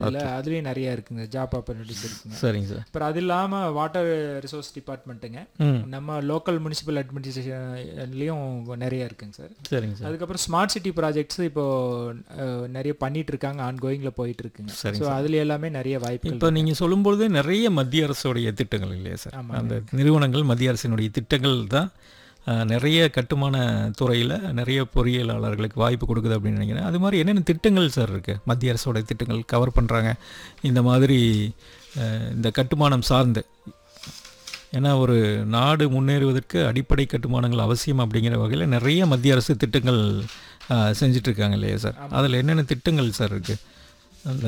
இல்லை அதுலேயும் நிறைய இருக்குங்க ஜாப் ஆப்பர்ச்சுனிட்டிஸ் இருக்குங்க சரிங்க சார் அப்புறம் அது இல்லாமல் வாட்டர் ரிசோர்ஸ் டிபார்ட்மெண்ட்டுங்க ம் நம்ம லோக்கல் முனிசிபல் அட்மினிஸ்ட்ரேஷன்லேயும் நிறைய இருக்குங்க சார் சரிங்க சார் அதுக்கப்புறம் ஸ்மார்ட் சிட்டி ப்ராஜெக்ட்ஸ் இப்போ அஹ், நிறைய பண்ணிட்டு இருக்காங்க ஆன் கோயிங்கில் போயிட்டு இருக்குங்க சரிங்க ஸோ அதுல எல்லாமே நிறைய வாய்ப்புகள் இப்போ நீங்கள் சொல்லும்பொழுது நிறைய மத்திய அரசுடைய திட்டங்கள் இல்லையா சார் அந்த நிறுவனங்கள் மத்திய அரசினுடைய திட்டங்கள் தான் அஹ், நிறைய கட்டுமான துறையில் நிறைய பொறியியலாளர்களுக்கு வாய்ப்பு கொடுக்குது அப்படின்னு நினைக்கிறேன் அது மாதிரி என்னென்ன திட்டங்கள் சார் இருக்குது மத்திய அரசோட திட்டங்கள் கவர் பண்ணுறாங்க இந்த மாதிரி அஹ், இந்த கட்டுமானம் சார்ந்து ஏன்னா ஒரு நாடு முன்னேறுவதற்கு அடிப்படை கட்டுமானங்கள் அவசியம் அப்படிங்கிற வகையில் நிறைய மத்திய அரசு திட்டங்கள் அஹ், செஞ்சுட்டு இருக்காங்க இல்லையா சார் அதில் என்னென்ன திட்டங்கள் சார் இருக்குது அந்த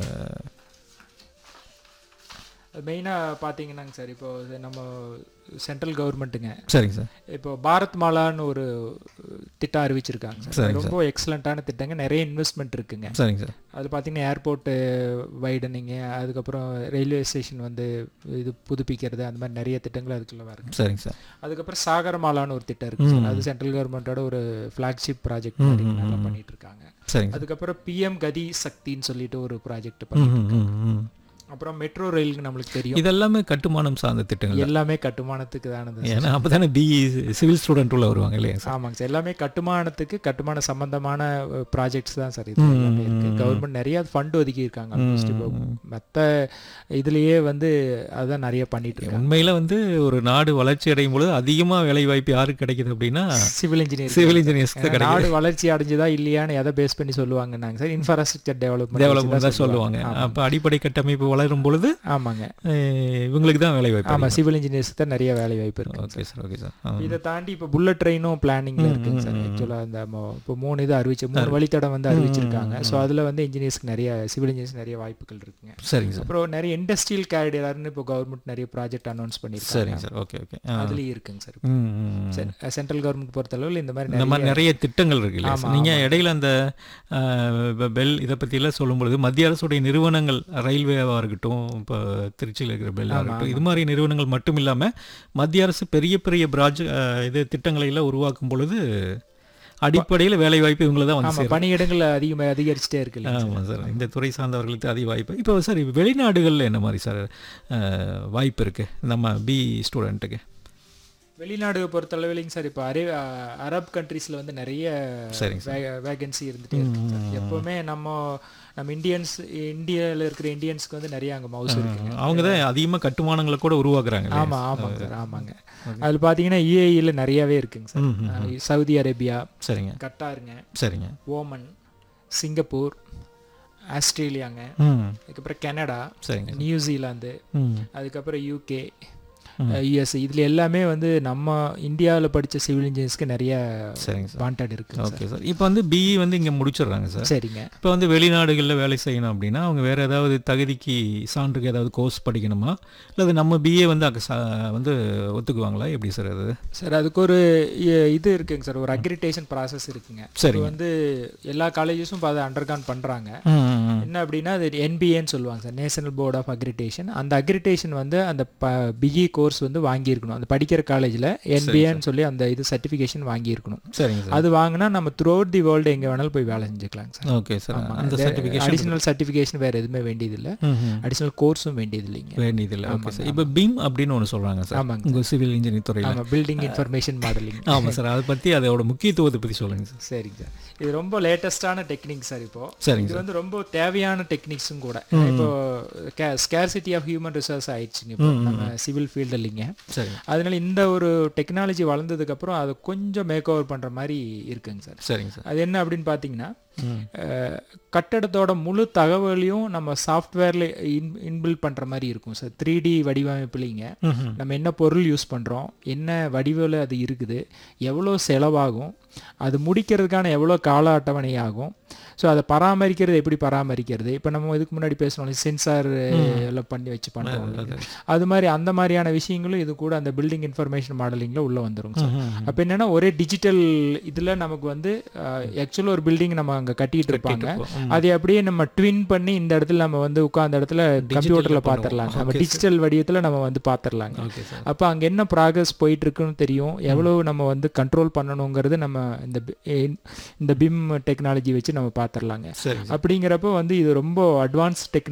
மெயினாக பார்த்தீங்கன்னாங்க சார் இப்போ இது நம்ம சென்ட்ரல் கவர்மெண்ட்டுங்க சரிங்க சார் இப்போ பாரத் மாலான்னு ஒரு திட்டம் அறிவிச்சிருக்காங்க சார் சரிங்க ரொம்ப எக்ஸலண்ட்டான திட்டங்க நிறைய இன்வெஸ்ட்மெண்ட் இருக்குங்க சரிங்க சார் அது பார்த்தீங்கன்னா ஏர்போர்ட்டு வைடனிங்கு அதுக்கப்புறம் ரயில்வே ஸ்டேஷன் வந்து இது புதுப்பிக்கிறது அந்த மாதிரி நிறைய திட்டங்கள் அதுக்குள்ள வருங்க சரிங்க சார் அதுக்கப்புறம் சாகரமாலான்னு ஒரு திட்டம் இருக்கு சார் அது சென்ட்ரல் கவர்மெண்ட்டோட ஒரு ஃப்ளாக்ஷிப் ப்ராஜெக்ட் மாதிரி நல்லா பண்ணிட்டு இருக்காங்க சரிங்க அதுக்கப்புறம் பிஎம் கதி சக்தின்னு சொல்லிட்டு ஒரு ப்ராஜெக்ட் ம், ம், ம், ம். அப்புறம் மெட்ரோ ரயிலுக்கு நம்மளுக்கு தெரியும் இதெல்லாமே கட்டுமானம் சார்ந்த திட்டங்கள் எல்லாமே கட்டுமானத்துக்கு தானது ஏன்னா அப்போ தானே பிஇ சிவில் ஸ்டூடெண்ட் உள்ள வருவாங்க இல்லையா சார் ஆமாங்க சார் எல்லாமே கட்டுமானத்துக்கு கட்டுமான சம்பந்தமான ப்ராஜெக்ட்ஸ் தான் சார் இது எல்லாமே இருக்கு கவர்மெண்ட் நிறைய ஃபண்ட் ஒதுக்கி இருக்காங்க almost இப்போ மற்ற இதுலயே வந்து அதான் நிறைய பண்ணிட்டு இருக்காங்க உண்மையில வந்து ஒரு நாடு வளர்ச்சி அடையும் பொழுது அதிகமாக வேலை வாய்ப்பு யாருக்கு கிடைக்குது அப்படின்னா சிவில் இன்ஜினியர் சிவில் இன்ஜினியர்ஸ்க்கு தான் கிடைக்குது நாடு வளர்ச்சி அடைஞ்சதா இல்லையான்னு எதை பேஸ் பண்ணி சொல்லுவாங்கன்னாங்க சார் இன்ஃப்ராஸ்ட்ரக்சர் டெவலப்மெண்ட் டெவலப்மெண்ட் தான் சொல்லுவாங்க அப்போ அடிப்படை கட்டமைப்பு வளரும் பொழுது ஆமாங்க அஹ், இவங்களுக்கு தான் வேலை வாய்ப்பு ஆமா சிவில் இன்ஜினியர்ஸ்க்கு தான் நிறைய வேலை வாய்ப்பு இருக்கு ஓகே சார் ஓகே சார் ஆ. இதை தாண்டி இப்போ புல்லட் ட்ரெயினும் பிளானிங்ல இருக்குங்க சார் ஆக்சுவலா அந்த மோ- இப்போ மூணு இது அறிவிச்சு மூணு வழித்தடம் வந்து அறிவிச்சிருக்காங்க ஸோ அதுல வந்து இன்ஜினியர்ஸ்க்கு நிறைய சிவில் இன்ஜினியர்ஸ் நிறைய வாய்ப்புகள் இருக்குங்க சரிங்க சார் அப்புறம் நிறைய இண்டஸ்ட்ரியல் கேரிடர்னு இப்போ கவர்மெண்ட் நிறைய ப்ராஜெக்ட் அனௌன்ஸ் பண்ணியிருக்காங்க சரிங்க சார் ஓகே ஓகே ஆ. அதுலயும் இருக்குங்க சார் ம், ம், ம். சென்ட்ரல் கவர்மெண்ட் பொறுத்தளவில் இந்த மாதிரி இந்த நிறைய மாதிரி நிறைய திட்டங்கள் இருக்கு இல்லையா சார்? நீங்க இடையில அந்த அஹ், பெல் இதை பற்றியெல்லாம் சொல்லும் பொழுது மத்திய அரசுடைய நிறுவனங்கள் ரயில்வேவாக இருக்கட்டும் இப்போ திருச்சியில் இருக்கிற பெல் இருக்கட்டும் இது மாதிரி நிறுவனங்கள் மட்டும் இல்லாம மத்திய அரசு பெரிய பெரிய ப்ராஜெக்ட் இது திட்டங்களை எல்லாம் உருவாக்கும் பொழுது அடிப்படையில் வேலை வாய்ப்பு இவங்களை தான் வந்து ஆமா பணியிடங்கள் அதிகமாக அதிகரிச்சுட்டே இருக்கு இல்லையா ஆமாம் சார் இந்த துறை சார்ந்தவர்களுக்கு அதிக வாய்ப்பு இப்போ சார் வெளிநாடுகளில் என்ன மாதிரி சார் அஹ், வாய்ப்பு இருக்கு நம்ம பி ஸ்டூடெண்ட்டுக்கு வெளிநாடு பொறுத்தளவிலைங்க சார் இப்போ அரே அரப் கண்ட்ரீஸில் வந்து நிறைய சரிங்க வேகன்சி இருந்துட்டே இருக்கு சார் எப்பவுமே நம்ம நம்ம இந்தியன்ஸ் இந்தியாவில் இருக்கிற இந்தியன்ஸ்க்கு வந்து நிறைய அங்கே மவுஸ் இருக்குங்க அவங்க தான் அதிகமாக கட்டுமானங்களை கூட உருவாக்குறாங்க இல்லையா? ஆமா ஆமாங்க சார் ஆமாங்க அதில் பார்த்தீங்கன்னா யூஏஇயில் நிறையவே இருக்குங்க சார் அஹ் சவுதி அரேபியா சரிங்க கட்டாருங்க சரிங்க ஓமன் சிங்கப்பூர் ஆஸ்திரேலியாங்க ம் அதுக்கப்புறம் கனடா சரிங்க நியூசிலாந்து ம் அதுக்கப்புறம் யூகே யூஎஸ் இதுல எல்லாமே வந்து நம்ம இந்தியாவில் படிச்ச சிவில் இன்ஜினியர்ஸ்க்கு நிறைய சரிங்க சார் வாண்டட் இருக்கு ஓகே சார் இப்போ வந்து பிஇ வந்து இங்கே முடிச்சிடுறாங்க சார் சரிங்க இப்போ வந்து வெளிநாடுகளில் வேலை செய்யணும் அப்படின்னா அவங்க வேறு ஏதாவது தகுதிக்கு சான்றுக்கு ஏதாவது கோர்ஸ் படிக்கணுமா இல்லை நம்ம பிஏ வந்து அங்க சா- வந்து ஒத்துக்குவாங்களா எப்படி சார் அது சார் அதுக்கு ஒரு இ- இது இருக்குங்க சார் ஒரு அக்ரிடேஷன் ப்ராசஸ் இருக்குங்க சரிங்க. இது வந்து எல்லா காலேஜஸும் இப்போ அதை அண்டர்கான் பண்றாங்க ம், ம், என்ன அப்படின்னா அது என்பிஏன்னு சொல்லுவாங்க sir national board of accreditation அந்த அக்ரிடேஷன் வந்து அந்த பிஇ கோர்ஸ் வந்து வாங்கியிருக்கணும் அந்த படிக்கிற காலேஜில் என்பிஏன்னு சொல்லி அந்த இது சர்டிஃபிகேஷன் வாங்கியிருக்கணும் சரிங்க சார் அது வாங்கினா நம்ம த்ரூ அவுட் தி வேர்ல்டு எங்கே வேணாலும் போய் வேலை செஞ்சுக்கலாங்க சார் ஓகே சார் அந்த சர்டிஃபிகேஷன் அடிஷனல் சர்டிஃபிகேஷன் வேறு எதுவுமே வேண்டியதில்லை அடிஷனல் கோர்ஸும் வேண்டியது இல்லைங்க வேண்டியதில்லை ஓகே சார் இப்போ பீம் அப்படின்னு ஒன்று சொல்கிறாங்க சார் ஆமாங்க உங்கள் சிவில் இன்ஜினியரிங் துறையில் ஆமாம் பில்டிங் இன்ஃபர்மேஷன் மாடலிங் ஆமாம் சார் அதை பற்றி அதோட முக்கியத்துவத்தை பற்றி சொல்லுங்கள் சார் சரிங்க சார் இது ரொம்ப லேட்டஸ்டான டெக்னிக் சார் இப்போ சரிங்க இது வந்து ரொம்ப தேவையான டெக்னிக்ஸும் கூட இப்போ ஸ்கேர்சிட்டி ஆஃப் ஹியூமன் ரிசோர்ஸ் ஆயிடுச்சுங்க இப்போ நம்ம சிவில் ஃபீல்டு இல்லைங்க சரிங்க அதனால இந்த ஒரு டெக்னாலஜி வளர்ந்ததுக்கு அப்புறம் அதை கொஞ்சம் மேக் ஓவர் பண்ற மாதிரி இருக்குங்க சார் சரிங்க சார் அது என்ன அப்படின்னு பார்த்தீங்கன்னா ம். அஹ், கட்டடத்தோட முழு தகவலையும் நம்ம சாஃப்ட்வேரில் இன் இன்பில்ட் பண்ணுற மாதிரி இருக்கும் சார் த்ரீ டி வடிவமைப்புலிங்க ம்ஹும். நம்ம என்ன பொருள் யூஸ் பண்ணுறோம் என்ன வடிவில் அது இருக்குது எவ்வளோ செலவாகும் அது முடிக்கிறதுக்கான எவ்வளோ கால அட்டவணை ஆகும் ஸோ அதை பராமரிக்கிறது எப்படி பராமரிக்கிறது இப்போ நம்ம இதுக்கு முன்னாடி பேசணும் சென்சார் எல்லாம் பண்ணி வச்சு பண்ணுறோம் அது மாதிரி அந்த மாதிரியான விஷயங்களும் இது கூட அந்த பில்டிங் இன்ஃபர்மேஷன் மாடலிங்கில் உள்ளே வந்துரும் சார் அப்போ என்னன்னா ஒரே டிஜிட்டல் இதில் நமக்கு வந்து ஆக்சுவலாக ஒரு பில்டிங் நம்ம அங்கே கட்டிட்டு இருப்பாங்க அதை அப்படியே நம்ம ட்வின் பண்ணி இந்த இடத்துல நம்ம வந்து உட்கார்ந்த இடத்துல கம்ப்யூட்டரில் பார்த்துடலாங்க நம்ம டிஜிட்டல் வடிவத்தில் நம்ம வந்து பார்த்துடலாங்க ஓகே சார் அப்போ அங்கே என்ன ப்ராக்ரஸ் போயிட்டு இருக்குன்னு தெரியும் எவ்வளவு நம்ம வந்து கண்ட்ரோல் பண்ணணுங்கிறது நம்ம இந்த பி- இ- இந்த பிம் டெக்னாலஜி வச்சு நம்ம பார்த்துடலாங்க சரிங்க அப்படிங்கிறப்போ வந்து இது ரொம்ப அட்வான்ஸ் டெக்னாலஜி